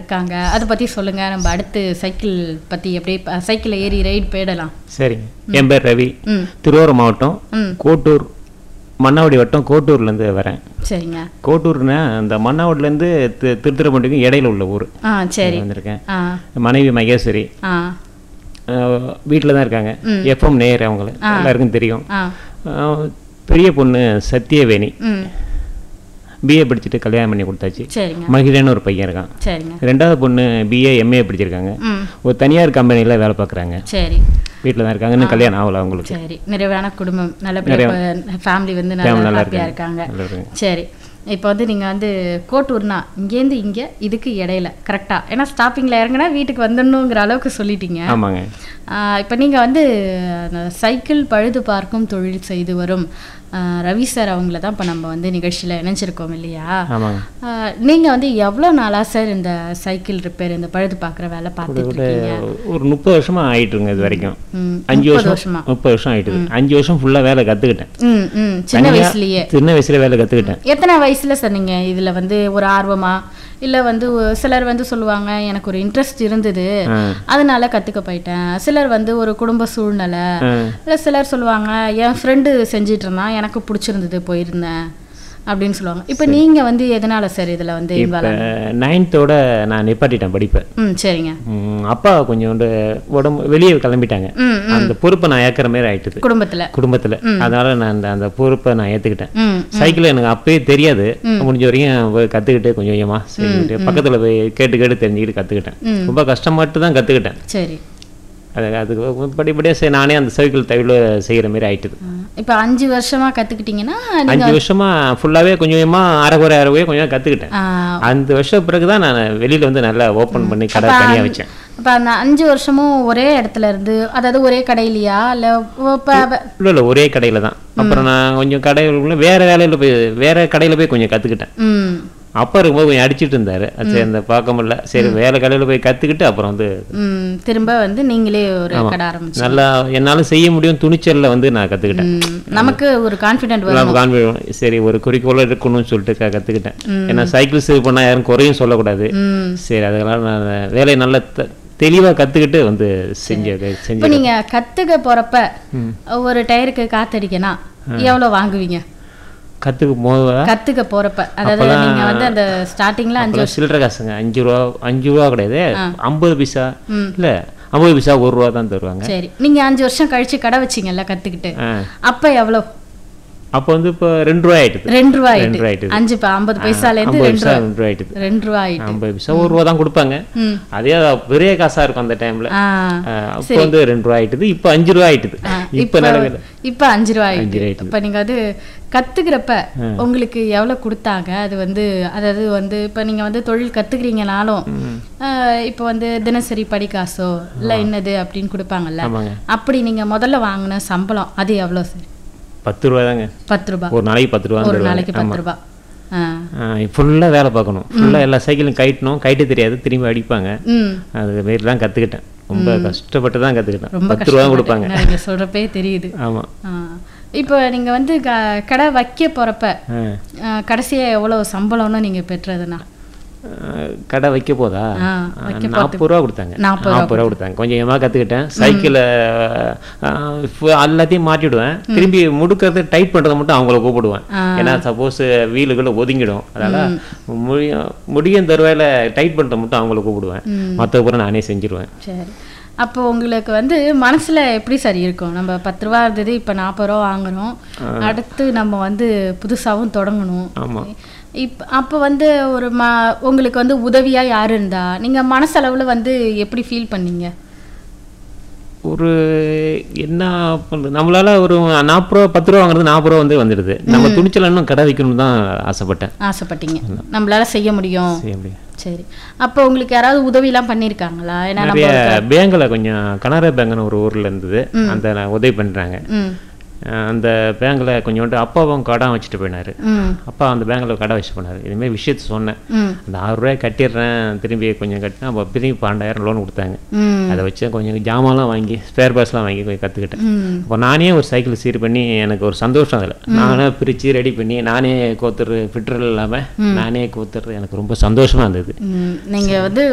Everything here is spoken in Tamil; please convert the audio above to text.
இருக்காங்க அதை பத்தி சொல்லுங்க நம்ம அடுத்து சைக்கிள் பத்தி அப்படியே ப- சைக்கிள்ல ஏறி ரைடு போயிடலாம் சரிங்க என் பேர் ரவி ம் திருவாரூர் மாவட்டம் ம் கோட்டூர் மன்னாவடி வட்டம் கோட்டூர்லேருந்து வரேன் சரிங்க கோட்டூர்னா அந்த மன்னாவடிலேருந்து தி திருத்துறைப்பூண்டிக்கும் இடையில உள்ள ஊர் ஆ சரி வந்திருக்கேன் ஆ மனைவி மகேஸ்வரி ஆ வீட்டில் தான் இருக்காங்க எஃப்எம் நேயர் அவங்கள எல்லாருக்கும் தெரியும் ஆ அஹ், பெரிய பொண்ணு சத்யவேணி ம் பிஏ படிச்சுட்டு கல்யாணம் பண்ணி கொடுத்தாச்சு சரிங்க மகிழன்னு ஒரு பையன் இருக்கான் சரிங்க ரெண்டாவது பொண்ணு பிஏ எம்ஏ படிச்சிருக்காங்க ம் ஒரு தனியார் கம்பெனியில் வேலை பார்க்குறாங்க சரி வீட்டில் தான் இருக்காங்க இன்னும் கல்யாணம் ஆகல அவங்களுக்கு சரி நிறைவான குடும்பம் நல்லபடியாக ஃபேமிலி வந்து Family நல்லா நல்லா ஹாப்பியாக இருக்காங்க. இருக்காங்க நல்லா இருக்காங்க. சரி இப்போ வந்து நீங்கள் வந்து கோட்டூர்னா இங்கேருந்து இங்கே இதுக்கு இடையில கரெக்டாக ஏன்னா ஸ்டாப்பிங்கில் இறங்குனா வீட்டுக்கு வந்துடணுங்கிற அளவுக்கு சொல்லிட்டீங்க ஆமாங்க இப்போ நீங்கள் வந்து அந்த சைக்கிள் பழுது பார்க்கும் தொழில் செய்து வரும் ஆ, ரவி சார் அவங்கள தான் இப்போ நம்ம வந்து நிகழ்ச்சியில் இணைஞ்சிருக்கோம் இல்லையா ஆமாங்க நீங்கள் வந்து எவ்வளோ நாளாக சார் இந்த சைக்கிள் ரிப்பேர் இந்த பழுது பார்க்குற வேலை பார்த்துட்டு ஒரு இருக்கீங்க ஒரு முப்பது வருஷமா ஆயிட்டுருங்க இது வரைக்கும் ம், அஞ்சு முப்பது வருஷம் வருஷமா முப்பது வருஷம் ஆயிட்டுது அஞ்சு வருஷம் ஃபுல்லாக வேலை கற்றுக்கிட்டேன் ம் ம் சின்ன வயசுலயே சின்ன வயசுல வேலை கற்றுக்கிட்டேன் எத்தனை வயசுல சார் நீங்க இதுல வந்து ஒரு ஆர்வமா இல்ல வந்து ஒ- சிலர் வந்து சொல்லுவாங்க எனக்கு ஒரு இன்ட்ரெஸ்ட் இருந்தது அதனால கத்துக்க போயிட்டேன் சிலர் வந்து ஒரு குடும்ப சூழ்நிலை இல்ல சிலர் சொல்லுவாங்க என் ஃப்ரெண்டு செஞ்சிட்டு இருந்தான் எனக்கு பிடிச்சிருந்தது போயிருந்தேன் அப்படின்னு சொல்லுவாங்க இப்போ நீங்க வந்து எதனால சார் இதுல வந்து இப்போ involve- நைன்த்தோட நான் நிப்பாட்டிட்டேன் படிப்பை ம் சரிங்க ம், அப்பா கொஞ்சோண்டு உடம்பு வெளியே கிளம்பிட்டாங்க ம் அந்த பொறுப்பை நான் ஏற்கிற மாதிரி ஆயிட்டுது குடும்பத்துல குடும்பத்தில் அதனால நான் அந்த அந்த பொறுப்பை நான் ஏற்றுக்கிட்டேன் ம் சைக்கிள் எனக்கு அப்பயே தெரியாது முடிஞ்ச வரைக்கும் போய் கற்றுக்கிட்டு கொஞ்சம் கொஞ்சமாக செஞ்சுக்கிட்டு பக்கத்தில் போய் கேட்டு கேட்டு தெரிஞ்சுக்கிட்டு கற்றுக்கிட்டேன் ரொம்ப கஷ்டப்பட்டு தான் கற்றுக்கிட்டேன் சரி அது அதுக்கு படிப்படியாக சரி நானே அந்த சைக்கிள் தவிர செய்கிற மாதிரி ஆயிட்டுது இப்போ அஞ்சு வருஷமா கத்துக்கிட்டீங்கன்னா நீங்க அஞ்சு வருஷமா ஃபுல்லாகவே கொஞ்சம் கொஞ்சமாக அரைக்குறை அரைக்குறையே கொஞ்சம் கற்றுக்கிட்டேன் ஆ, அந்த வருஷம் பிறகு தான் நான் வெளியில் வந்து நல்லா ஓப்பன் பண்ணி கடை தனியாக வச்சேன் அப்ப அந்த அஞ்சு வருஷமும் ஒரே இடத்துல இருந்து அதாவது ஒரே கடையிலயா இல்ல இப்ப இல்லை இல்லை ஒரே கடையில் தான் அப்புறம் நான் கொஞ்சம் கடைகளுக்குள்ள வேற வேலையில் போய் வேற கடையில் போய் கொஞ்சம் கற்றுக்கிட்டேன் ம் அப்பா இருக்கும்போது கொஞ்சம் அடிச்சிட்டு இருந்தாரு அது சரி அந்த பார்க்க முடியல சரி வேற கடையில் போய் கற்றுக்கிட்டு அப்புறம் வந்து ம், திரும்ப வந்து நீங்களே ஒரு கடை ஆரம்பிச்சு நல்லா என்னால் செய்ய முடியும் துணிச்சலில் வந்து நான் கற்றுக்கிட்டேன் ம், நமக்கு ஒரு கான்ஃபிடென்ட் வரும் நம்ம கான்ஃபிடன்ட் சரி ஒரு குறிக்கோளாக இருக்கணும்னு சொல்லிட்டு க- கத்துக்கிட்டேன் ஏன்னா சைக்கிள் சேவ் பண்ணால் யாரும் குறையும் சொல்லக்கூடாது ம். சரி அதெல்லாம் நான் வேலையை நல்லா த- தெளிவா கத்துக்கிட்டு வந்து செஞ்சு செஞ்சு இப்போ நீங்க கத்துக்க போறப்ப ஒரு டயருக்கு காத்தடிக்கனா எவ்வளவு வாங்குவீங்க கத்துக்க போத கத்துக்க போறப்ப அதாவது நீங்க வந்து அந்த ஸ்டார்டிங்ல அஞ்சு அப்போல்லாம் சில்லறை காசுங்க அஞ்சு ரூபா அஞ்சு ரூபா கிடையாது ஐம்பது பைசா இல்ல ஐம்பது பைசா ஒரு ரூபா தான் தருவாங்க சரி நீங்க அஞ்சு வருஷம் கழிச்சு கடை வச்சீங்கல்ல கத்துக்கிட்டு ஆ. அப்ப எவ்வளவு அப்போ வந்து இப்போ ரெண்டு ரூபா ஆயிட்டுது ரெண்டு ரூபாய் ரெண்டு ரூபா ஆயிட்டுது அஞ்சு ப- ஐம்பது பைசால இருந்து ஐம்பது ரெண்டு பைசா ரூபாய் ரெண்டு ரூபா ஆயிட்டுது ரெண்டு ரூபாய் ஆயிட்டு ஐம்பது பைசா ஒரு ரூபா தான் கொடுப்பாங்க ம். அதே பெரிய காசா இருக்கும் அந்த டைம்ல ஆ அப்போ வந்து ரெண்டு ரூபா ஆயிட்டுது இப்போ அஞ்சு ரூபா ஆயிட்டுது இப்போ நிலவில் இப்ப அஞ்சு ரூபாய் அஞ்சு ரூபா ஆயிட்டுது இப்ப நீங்க அது கத்துக்கிறப்ப உங்களுக்கு எவ்வளவு கொடுத்தாங்க அது வந்து அதாவது வந்து இப்ப நீங்க வந்து தொழில் கத்துக்கிறீங்கனாலும் ஆஹ், இப்ப வந்து தினசரி படிக்காசோ இல்ல என்னது அப்படின்னு கொடுப்பாங்கல்ல ஆமாங்க அப்படி நீங்க முதல்ல வாங்கின சம்பளம் அது எவ்வளவு சார் பத்து ரூபா தாங்க பத்து ரூபாய் ஒரு நாளைக்கு பத்து ரூபா ஒரு நாளைக்கு பத்து ரூபாய் ஆ. ஃபுல்லாக வேலை பார்க்கணும் ஃபுல்லாக எல்லா சைக்கிளும் கைட்டணும் கைட்டு தெரியாது திரும்பி அடிப்பாங்க ம் அது மாரி தான் கற்றுக்கிட்டேன் ரொம்ப கஷ்டப்பட்டு தான் கற்றுக்கிட்டேன் ரொம்ப பத்து ரூபா கொடுப்பாங்க கஷ்டப்பட்டேன். நீங்க சொல்றப்பே தெரியுது ஆமாம் ஆ. இப்போ நீங்க வந்து க- கடை வைக்க போறப்ப ஆ, கடைசியா எவ்வளவு சம்பளம்னு நீங்க பெற்றதுன்னா கடை வைக்க போதா ஆ, வைக்க நாற்பது ரூபா கொடுத்தாங்க நாற்பது நாற்பது ரூபா கொடுத்தாங்க கொஞ்சம் கொஞ்சமாக கற்றுக்கிட்டேன் சைக்கிளை எல்லாத்தையும் மாட்டிடுவேன் திரும்பி முடுக்கிறது டைட் பண்ணுறதை மட்டும் அவங்கள கூப்பிடுவேன் ஏன்னா சப்போஸ் வீலுக்குள்ள ஒதுங்கிடும் அதனால முடியும் முடியும் தருவாயில டைட் பண்ணுறதை மட்டும் அவங்கள கூப்பிடுவேன் மற்ற பூரா நானே செஞ்சிருவேன் சரி அப்போ உங்களுக்கு வந்து மனசுல எப்படி சரி இருக்கும் நம்ம பத்து ரூபா இருந்தது இப்போ நாற்பது ரூபா வாங்குறோம் அடுத்து நம்ம வந்து புதுசாவும் தொடங்கணும் ஆமாம் இப் அப்போ வந்து ஒரு ம உங்களுக்கு வந்து உதவியா யார் இருந்தா நீங்க மனசளவுல வந்து எப்படி ஃபீல் பண்ணீங்க ஒரு என்ன பண்ணுறது நம்மளால ஒரு நாற்பது ரூபா பத்து ரூபா வாங்குறது நாற்பது ரூபா வந்து வந்துடுது நம்ம துணிச்சல் இன்னும் கடை வைக்கணும்னு தான் ஆசைப்பட்டேன் ஆசைப்பட்டீங்க நம்மளால செய்ய முடியும் செய்ய முடியும் சரி அப்போ உங்களுக்கு யாராவது உதவிலாம் பண்ணியிருக்காங்களா ஏன்னா நம்ம நிறைய பேங்கில் கொஞ்சம் கனரா பேங்க்னு ஒரு ஊரில் இருந்தது அந்த நான் உதவி பண்ணுறாங்க ம் அந்த பேங்கில் கொஞ்சோண்டு அப்பாவும் கடன் வச்சுட்டு போயினாரு ம் அப்பா அந்த பேங்கில் கடை வச்சு போனார் இதுமாரி விஷயத்த சொன்னேன் ம் அந்த ஆறு ரூபாய் கட்டிடுறேன் திரும்பி கொஞ்சம் கட்டினா அப்போ திரும்பி பன்னெண்டாயிரம் லோன் கொடுத்தாங்க ம் அதை வச்சு கொஞ்சம் ஜாமான்லாம் வாங்கி ஸ்பேர் பார்ட்ஸ்லாம் வாங்கி கொஞ்சம் கற்றுக்கிட்டேன் ம் அப்போ நானே ஒரு சைக்கிள் சீர் பண்ணி எனக்கு ஒரு சந்தோஷம் அதில் நானே பிரித்து ரெடி பண்ணி நானே கோத்துரு ஃபிட்ரல் இல்லாமல் நானே கோத்துறது எனக்கு ரொம்ப சந்தோஷமாக இருந்தது ம், நீங்க வந்து